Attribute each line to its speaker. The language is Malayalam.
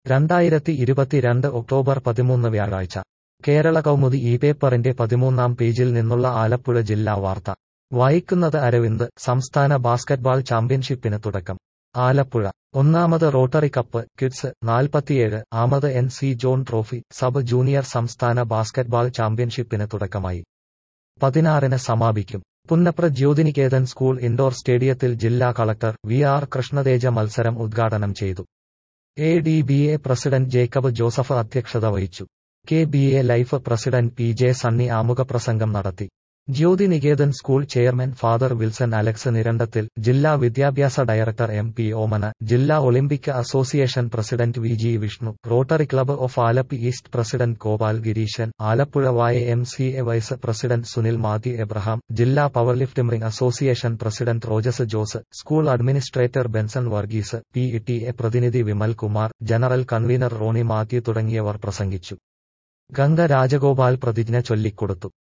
Speaker 1: രണ്ടായിരത്തി ഇരുപത്തിരണ്ട് ഒക്ടോബർ പതിമൂന്ന് വ്യാഴാഴ്ച കേരള കൗമുദി ഈ പേപ്പറിന്റെ പതിമൂന്നാം പേജിൽ നിന്നുള്ള ആലപ്പുഴ ജില്ലാ വാർത്ത വായിക്കുന്നത് അരവിന്ദ് സംസ്ഥാന ബാസ്കറ്റ്ബാൾ ചാമ്പ്യൻഷിപ്പിന് തുടക്കം ആലപ്പുഴ ഒന്നാമത് റോട്ടറി കപ്പ് കിഡ്സ് നാൽപ്പത്തിയേഴ് ആമത് N C John trophy sub junior സംസ്ഥാന ബാസ്കറ്റ്ബാൾ ചാമ്പ്യൻഷിപ്പിന് തുടക്കമായി പതിനാറിന് സമാപിക്കും പുന്നപ്ര ജ്യോതിനികേതൻ സ്കൂൾ ഇൻഡോർ സ്റ്റേഡിയത്തിൽ ജില്ലാ കളക്ടർ വി ആർ കൃഷ്ണതേജ മത്സരം ഉദ്ഘാടനം ചെയ്തു A D B A president Jacob Joseph അധ്യക്ഷത വഹിച്ചു K B A life president P J Sunny ആമുഖപ്രസംഗം നടത്തി Jyothi Niketan school chairman father Wilson Alex Nirandathil ജില്ലാ വിദ്യാഭ്യാസ ഡയറക്ടർ എം പി ഓമന ജില്ലാ Olympic association president V G Vishnu Rotary club of Alleppey east president Gopal Gireeshan Alappuzha Y M C A vice president Sunil Mathew Abraham ജില്ലാ power lifting association president Rojas Jose school administrator Benson Varghese P T A പ്രതിനിധി വിമൽ കുമാർ ജനറൽ കൺവീനർ റോണി മാത്യു തുടങ്ങിയവർ പ്രസംഗിച്ചു ഗംഗ രാജഗോപാൽ പ്രതിജ്ഞ ചൊല്ലിക്കൊടുത്തു